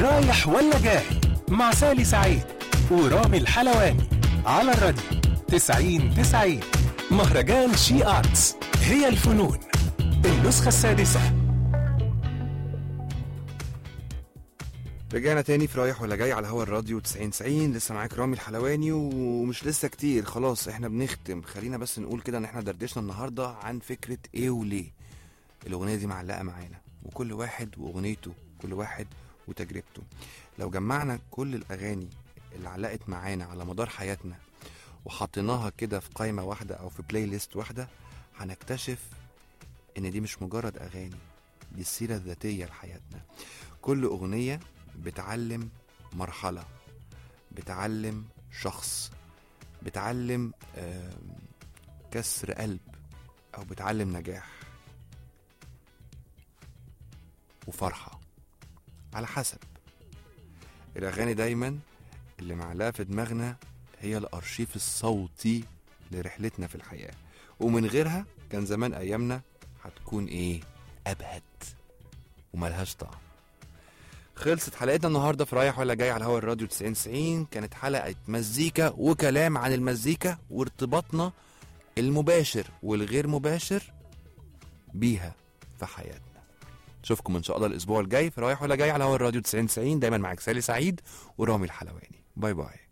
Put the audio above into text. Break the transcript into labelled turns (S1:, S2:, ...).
S1: رايح ولا جاي مع سالي سعيد ورامي الحلواني على الراديو 90 90 مهرجان شي آرتس هي الفنون النسخة السادسة
S2: رجعنا تاني في رايح ولا جاي على هوا الراديو 90 90 لسه معاك رامي الحلواني ومش لسه كتير خلاص احنا بنختم خلينا بس نقول كده ان احنا دردشنا النهارده عن فكره ايه وليه الاغنيه دي معلقه معانا وكل واحد واغنيته كل واحد وتجربته لو جمعنا كل الاغاني اللي علقت معانا على مدار حياتنا وحطيناها كده في قائمه واحده او في بلاي ليست واحده هنكتشف ان دي مش مجرد اغاني دي السيره الذاتيه لحياتنا كل اغنيه بتعلم مرحله بتعلم شخص بتعلم آم، كسر قلب او بتعلم نجاح وفرحه على حسب الاغاني دايما اللي معلقه في دماغنا هي الارشيف الصوتي لرحلتنا في الحياه ومن غيرها كان زمان ايامنا هتكون ايه ابهت وملهاش طعم خلصت حلقتنا النهارده في رايح ولا جاي على هوا الراديو 90 90 كانت حلقه مزيكا وكلام عن المزيكا وارتباطنا المباشر والغير مباشر بيها في حياتنا اشوفكم ان شاء الله الاسبوع الجاي في رايح ولا جاي على هوا الراديو 90 90 دايما معاك سالي سعيد ورامي الحلواني باي باي